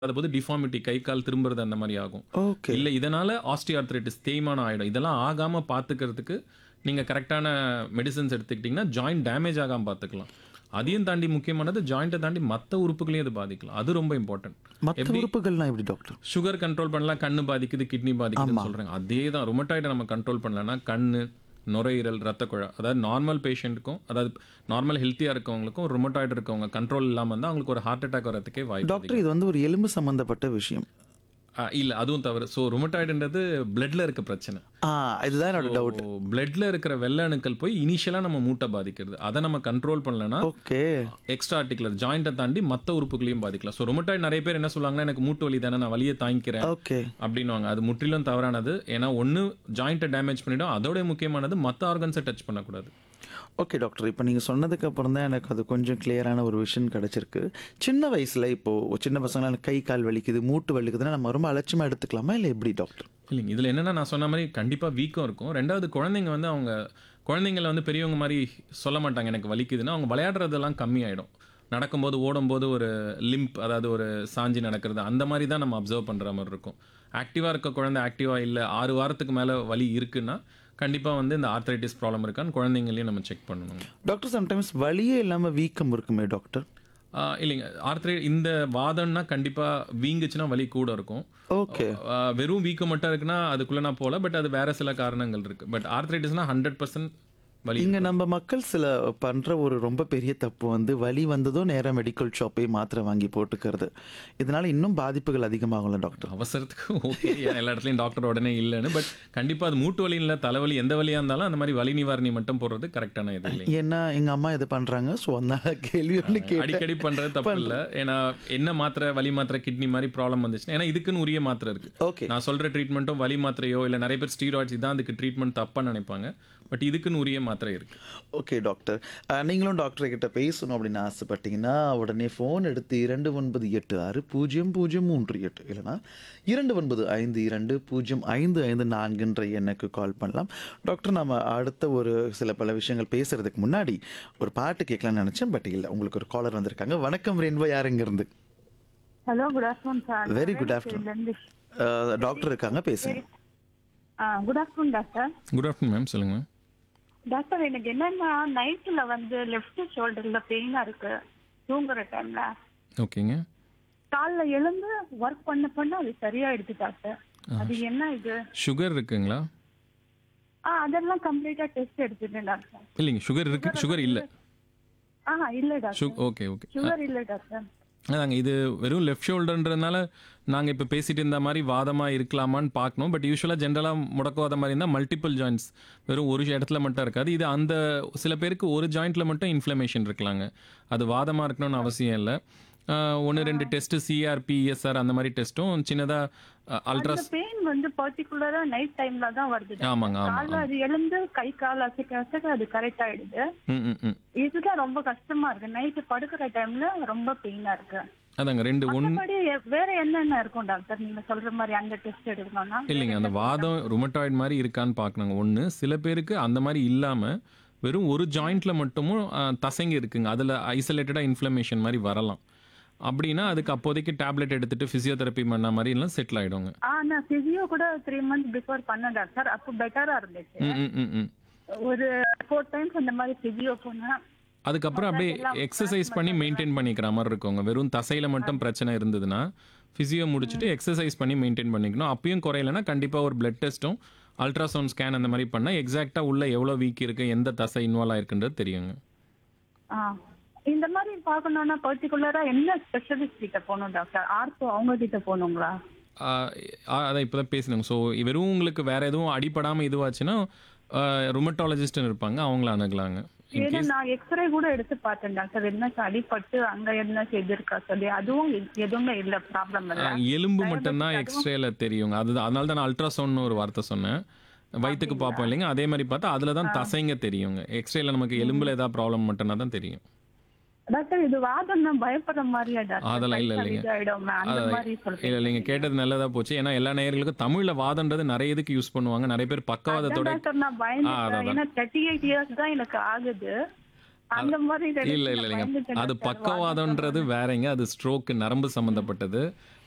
போது டிஃபார்மிட்டி கை கால் திரும்புறது அந்த மாதிரி ஆகும் ஓகே இல்ல இதனால ஆஸ்டியார்த்ரைட்டிஸ் தேய்மானம் ஆயிடும் இதெல்லாம் ஆகாம பாத்துக்கிறதுக்கு நீங்க கரெக்டான மெடிசன்ஸ் எடுத்துக்கிட்டீங்கன்னா ஜாயிண்ட் டேமேஜ் ஆகாம பாத்துக்கலாம் அதையும் தாண்டி முக்கியமானது ஜாயிண்ட்டை தாண்டி மற்ற உறுப்புகளையும் அது பாதிக்கலாம் அது ரொம்ப இம்பார்ட்டன்ட் மற்ற உறுப்புகள்லாம் எப்படி டாக்டர் சுகர் கண்ட்ரோல் பண்ணலாம் கண்ணு பாதிக்குது கிட்னி பாதிக்குதுன்னு சொல்றாங்க அதே தான் ருமட்டாய்டை நம்ம கண்ட்ரோல் பண்ணலன்னா கண்ணு நுரையீரல் ரத்த குழா அதாவது நார்மல் பேஷண்ட்டுக்கும் அதாவது நார்மல் ஹெல்த்தியாக இருக்கவங்களுக்கும் ருமட்டாய்டு இருக்கவங்க கண்ட்ரோல் இல்லாமல் இருந்தால் அவங்களுக்கு ஒரு ஹார்ட் அட்டாக் வரதுக்கே வாய்ப்பு டாக்டர் இது வந்து ஒரு எலும்பு சம்பந்தப்பட்ட விஷயம் ஆ, இல்ல அதுவும் தவறு ஸோ ருமட்டாய்டுன்றது பிளட்ல இருக்க பிரச்சனை ஆ இதுதான் என்னோட டவுட் பிளட்ல இருக்கிற வெள்ளை அணுக்கள் போய் இனிஷியலாக நம்ம மூட்டை பாதிக்கிறது அதை நம்ம கண்ட்ரோல் பண்ணலன்னா ஓகே எக்ஸ்ட்ரா ஆர்டிகுலர் ஜாயிண்ட்டை தாண்டி மற்ற உறுப்புகளையும் பாதிக்கலாம் ஸோ ருமட்டாய்டு நிறைய பேர் என்ன சொல்லுவாங்கன்னா எனக்கு மூட்டு வலி தானே நான் வலியை தாங்கிக்கிறேன் ஓகே அப்படின்னுவாங்க அது முற்றிலும் தவறானது ஏன்னா ஒன்று ஜாயிண்ட்டை டேமேஜ் பண்ணிடும் அதோட முக்கியமானது மற்ற ஆர்கன்ஸை டச் பண்ணக்கூடாது ஓகே டாக்டர் இப்போ நீங்கள் சொன்னதுக்கு அப்புறம் தான் எனக்கு அது கொஞ்சம் கிளியரான ஒரு விஷயம் கிடச்சிருக்கு சின்ன வயசில் இப்போது சின்ன பசங்களாம் எனக்கு கை கால் வலிக்குது மூட்டு வலிக்குதுன்னா நம்ம ரொம்ப அலட்சியமாக எடுத்துக்கலாமா இல்லை எப்படி டாக்டர் இல்லைங்க இதில் என்னென்னா நான் சொன்ன மாதிரி கண்டிப்பாக வீக்கம் இருக்கும் ரெண்டாவது குழந்தைங்க வந்து அவங்க குழந்தைங்கள வந்து பெரியவங்க மாதிரி சொல்ல மாட்டாங்க எனக்கு வலிக்குதுன்னா அவங்க விளையாடுறதெல்லாம் கம்மியாயிடும் நடக்கும்போது ஓடும்போது ஒரு லிம்ப் அதாவது ஒரு சாஞ்சி நடக்கிறது அந்த மாதிரி தான் நம்ம அப்சர்வ் பண்ணுற மாதிரி இருக்கும் ஆக்டிவாக இருக்க குழந்தை ஆக்டிவாக இல்லை ஆறு வாரத்துக்கு மேலே வலி இருக்குன்னா கண்டிப்பாக வந்து இந்த ஆர்த்ரைட்டிஸ் ப்ராப்ளம் இருக்கான்னு குழந்தைங்களையும் நம்ம செக் பண்ணணும் டாக்டர் சம்டைம்ஸ் வலியே இல்லாமல் வீக்கம் இருக்குமே டாக்டர் ஆ, இல்லைங்க ஆர்த்ரை இந்த வாதம்னா கண்டிப்பாக வீங்குச்சுன்னா வலி கூட இருக்கும் ஓகே ஆ, வெறும் வீக்கம் மட்டும் இருக்குன்னா அதுக்குள்ள நான் போகல பட் அது வேற சில காரணங்கள் இருக்கு பட் ஆர்த்ரைட்டிஸ்னா ஹண்ட்ரட் பர்சன்ட் வலி இங்கே நம்ம மக்கள் சில பண்ணுற ஒரு ரொம்ப பெரிய தப்பு வந்து வலி வந்ததும் நேராக மெடிக்கல் ஷாப்பே மாத்திரை வாங்கி போட்டுக்கிறது இதனால இன்னும் பாதிப்புகள் அதிகமாகும்ல டாக்டர் அவசரத்துக்கு ஓகே எல்லா இடத்துலையும் டாக்டர் உடனே இல்லைன்னு பட் கண்டிப்பா அது மூட்டு வலி இல்லை தலைவலி எந்த வலியா இருந்தாலும் அந்த மாதிரி வலி நிவாரணி மட்டும் போடுறது கரெக்டான இது இல்லை ஏன்னா எங்கள் அம்மா இது பண்ணுறாங்க ஸோ அதனால கேள்வி ஒன்று கேட்டேன் அடிக்கடி பண்றது தப்பு இல்ல ஏன்னா என்ன மாத்திரை வலி மாத்திரை கிட்னி மாதிரி ப்ராப்ளம் வந்துச்சுன்னா ஏன்னா இதுக்குன்னு உரிய மாத்திரை இருக்கு ஓகே நான் சொல்ற ட்ரீட்மெண்ட்டும் வலி மாத்திரையோ இல்ல நிறைய பேர் ஸ்டீராய்ட்ஸ் இதான் அதுக்கு ட்ரீட்மெண்ட் தப்பா நினைப்பாங்க பட் இதுக்குன்னு உரிய மாத்திரை இருக்கு ஓகே டாக்டர் அஹ், நீங்களும் டாக்டர் கிட்ட பேசணும் அப்படின்னு ஆசைப்பட்டீங்கன்னா உடனே ஃபோன் எடுத்து இரண்டு ஒன்பது எட்டு ஆறு பூஜ்ஜியம் பூஜ்ஜியம் மூன்று எட்டு இல்லைனா இரண்டு ஒன்பது ஐந்து இரண்டு பூஜ்ஜியம் ஐந்து ஐந்து நான்குன்ற எண்ணுக்கு கால் பண்ணலாம் டாக்டர் நம்ம அடுத்த ஒரு சில பல விஷயங்கள் பேசுறதுக்கு முன்னாடி ஒரு பாட்டு கேட்கலாம்னு நினைச்சேன் பட் இல்லை உங்களுக்கு ஒரு காலர் வந்திருக்காங்க வணக்கம் ரென்வா யாருங்க இருந்து hello good afternoon sir very good afternoon doctor இருக்காங்க பேசுங்க good afternoon doctor good afternoon ma'am சொல்லுங்க மேம் டாக்டர் எனக்கு என்னன்னா நைட்ல வந்து லெஃப்ட் ஷோல்டர்ல பெயினா இருக்கு தூங்குற டைம்ல ஓகேங்க காலைல எழுந்து ஒர்க் பண்ண பண்ண அது சரியாயிடுது டாக்டர் அது என்ன இது சுகர் இருக்குங்களா ஆ அதெல்லாம் கம்ப்ளீட்டா டெஸ்ட் எடுத்துட்டேன் டாக்டர் இல்லைங்க சுகர் இருக்கு சுகர் இல்லை ஆ இல்ல டாக்டர் சு ஓகே ஓகே சுகர் இல்ல டாக்டர் அதாங்க இது வெறும் லெஃப்ட் ஷோல்டர்ன்றதுனால நாங்கள் இப்போ பேசிட்டு இருந்த மாதிரி வாதமாக இருக்கலாமான்னு பார்க்கணும் பட் யூஸ்வலாக ஜென்ரலாக முடக்குவாத மாதிரி இருந்தால் மல்டிபிள் ஜாயின்ட்ஸ் வெறும் ஒரு இடத்துல மட்டும் இருக்காது இது அந்த சில பேருக்கு ஒரு ஜாயிண்ட்டில் மட்டும் இன்ஃப்ளமேஷன் இருக்கலாங்க அது வாதமாக இருக்கணும்னு அவசியம் இல்லை ஒன்று ரெண்டு டெஸ்ட்டு சிஆர்பி இஎஸ்ஆர் அந்த மாதிரி டெஸ்ட்டும் சின்னதாக அல்ட்ரா அந்த பெயின் வந்து பர்டிகுலரா நைட் டைம்ல தான் வருது doctor. ஆமாங்க ஆமாம் காலைல அது எழுந்து கை கால் அசைக்க அசைக்க அது கரெக்ட் ஆயிடுது ம் ம் ம் இதுதான் ரொம்ப கஷ்டமா இருக்கு நைட்டு படுக்கிற டைம்ல ரொம்ப பெயினா இருக்கு அதாங்க ரெண்டு ஒன்று மத்தபடி வேற என்னென்ன இருக்கும் டாக்டர் நீங்க சொல்ற மாதிரி அந்த டெஸ்ட் எடுக்கணும்னா இல்லைங்க அந்த வாதம் ருமட்டாய்டு மாதிரி இருக்கான்னு பார்க்கணுங்க ஒன்று சில பேருக்கு அந்த மாதிரி இல்லாமல் வெறும் ஒரு ஜாயிண்ட்ல மட்டுமும் அஹ், தசைங்க இருக்குங்க அதில் ஐசோலேட்டடாக இன்ஃப்ளமேஷன் மாதிரி வரலாம் அப்படின்னா அதுக்கு அப்போதைக்கு டேப்லெட் எடுத்துட்டு ஃபிசியோதெரப்பி பண்ண மாதிரி எல்லாம் செட்டில் ஆகிடுங்க ஆ நான் பிசியோ கூட த்ரீ மந்த்ஸ் பிஃபோர் பண்ணேன் டாக்டர் அப்போ பெட்டரா இருந்துச்சு ம் ம் ம் ம் ஒரு ஃபோர் டைம்ஸ் அந்த மாதிரி பிசியோ போனேன் அதுக்கப்புறம் அப்படியே எக்ஸசைஸ் பண்ணி மெயின்டைன் பண்ணிக்கிற மாதிரி இருக்குங்க வெறும் தசையில மட்டும் பிரச்சனை இருந்ததுன்னா ஃபிசியோ முடிச்சுட்டு எக்ஸசைஸ் பண்ணி மெயின்டைன் பண்ணிக்கணும் அப்பயும் குறையலன்னா கண்டிப்பாக ஒரு பிளட் டெஸ்ட்டும் அல்ட்ராசவுண்ட் ஸ்கேன் அந்த மாதிரி பண்ணால் எக்ஸாக்டாக உள்ள எவ்வளோ வீக் இருக்கு எந்த தசை இன்வால்வ் ஆயிருக்குன்றது தெரியுங்க ஆ இந்த மாதிரி பார்க்கணும்னா பர்டிகுலரா என்ன ஸ்பெஷலிஸ்ட் கிட்ட போகணும் டாக்டர் ஆர்த்தோ அவங்க கிட்ட போகணுங்களா ஆஹ் ஆஹ் அதான் இப்போ தான் பேசினாங்க ஸோ வெறும் உங்களுக்கு வேற எதுவும் அடிப்படாமல் இதுவாச்சுன்னா ருமட்டாலஜிஸ்ட்னு இருப்பாங்க அவங்கள அணுகலாங்க ஏன்னா நான் எக்ஸ்ரே கூட எடுத்து பார்த்தேன் டாக்டர் என்ன அடிபட்டு அங்க என்ன செய்திருக்கா சொல்லி அதுவும் எதுவுமே இல்ல ப்ராப்ளம் இல்ல ஆஹ் எலும்பு மட்டும்தான் எக்ஸ்ரேல தெரியுங்க அதுதான் அதனால தான் நான் அல்ட்ராசவுண்ட்னு ஒரு வார்த்தை சொன்னேன் வயிற்றுக்கு பார்ப்போம் இல்லைங்க அதே மாதிரி பார்த்தா அதில் தான் தசைங்க தெரியுங்க எக்ஸ்ரேல நமக்கு எலும்புல ஏதாவது ப்ராப்ளம் மட்டும்னா தான் தெரியும் டாக்டர் இது வாதம் நான் பயப்படுற மாதிரியா டாக்டர் அதெல்லாம் இல்ல, கை கால் இல்லைங்க. இதாயிடுமே, அந்த அதான் மாதிரி இல்ல சொல்றேன் நீங்க கேட்டது நல்லதா போச்சு ஏன்னா எல்லா நேயர்களுக்கும் தமிழ்ல வாதன்றது நிறைய இதுக்கு யூஸ் பண்ணுவாங்க நிறைய பேர் பக்கவாதத்தோட டாக்டர் நான் ஆ, பயந்துட்டேன் அதான். ஏன்னா தேர்ட்டி எயிட் இயர்ஸ் தான் எனக்கு ஆகுது அந்த மாதிரி இல்ல இல்ல இல்லைங்க அது பக்கவாதம்ன்றது வேறங்க அது ஸ்ட்ரோக் நரம்பு சம்பந்தப்பட்டது